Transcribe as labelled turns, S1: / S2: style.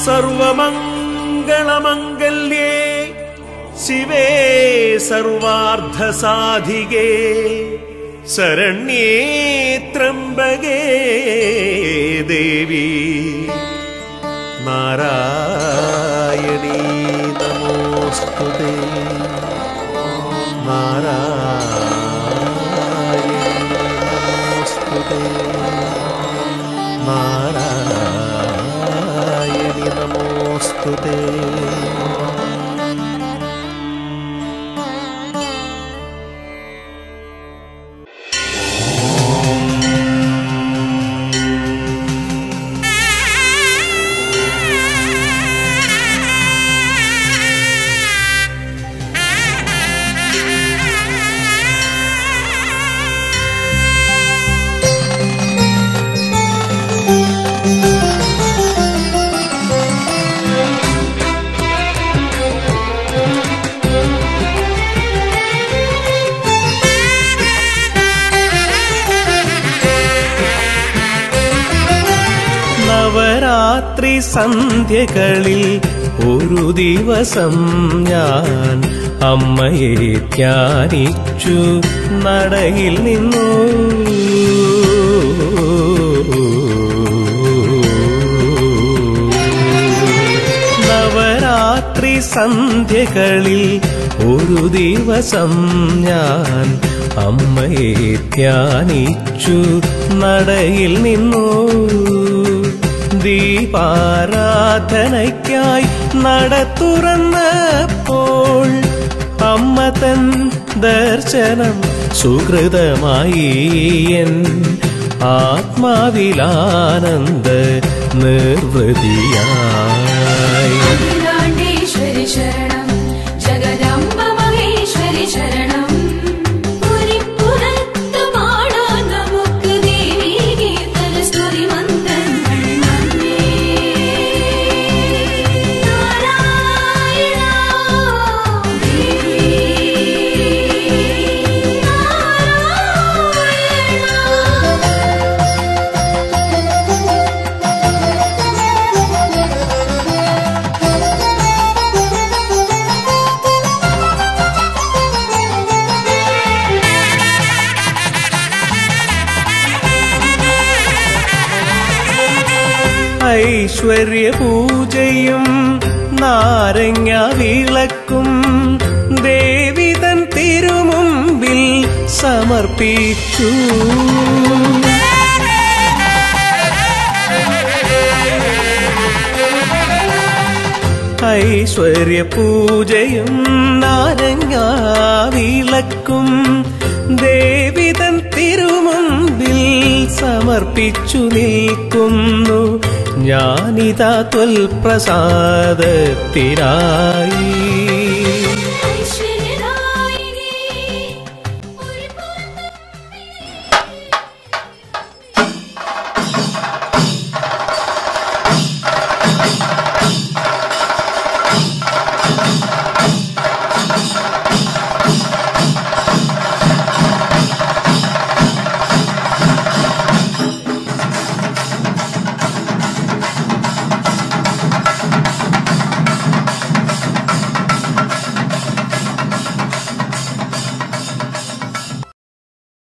S1: സർവമംഗളമംഗല്യേ ശിവേ സർവാർദ്ധസാധികേ ശരണ്യേ ത്രംബകേ ദേവി നാരായണീ നമോസ്തുതേ നാരായണീ നമോസ്തുതേ നാരായണി നമോസ്തുതേ നവരാത്രി സന്ധ്യകളിൽ ഒരു ദിവസം ഞാൻ അമ്മയെ ധ്യാനിച്ചു നടയിൽ നിന്നു നവരാത്രി സന്ധ്യകളിൽ ഒരു ദിവസം ഞാൻ അമ്മയെ ധ്യാനിച്ചു നടയിൽ നിന്നു ദീപാരാധനയ്ക്കായി നട തുറന്നപ്പോൾ അമ്മ തൻ ദർശനം സുഹൃതമായി എൻ ആത്മാവിലാനന്ദ നിർവൃതിയായി
S2: അഖിലാണ്ടേശ്വരി ശരണം ജഗദംബ മഹേശ്വരി ശരണം പുരിപ്പുറത്ത് പാടാൻ നമുക്ക് ദേവി കീർത്തന സ്തുതി മന്ത്രങ്ങൾ നന്ദി നാരായണ ദേവി നാരായണ
S1: ഐശ്വര്യ പൂജയും നാരങ്ങ വിളക്കും ദേവിതൻ തിരുമുമ്പിൽ സമർപ്പിച്ചു ഐശ്വര്യ പൂജയും നാരങ്ങ വിളക്കും ദേവിതൻ തിരുമുമ്പിൽ സമർപ്പിച്ചു നിൽക്കുന്നു ഞാനിതാ ത്വൽപ്രസാദത്തിനായി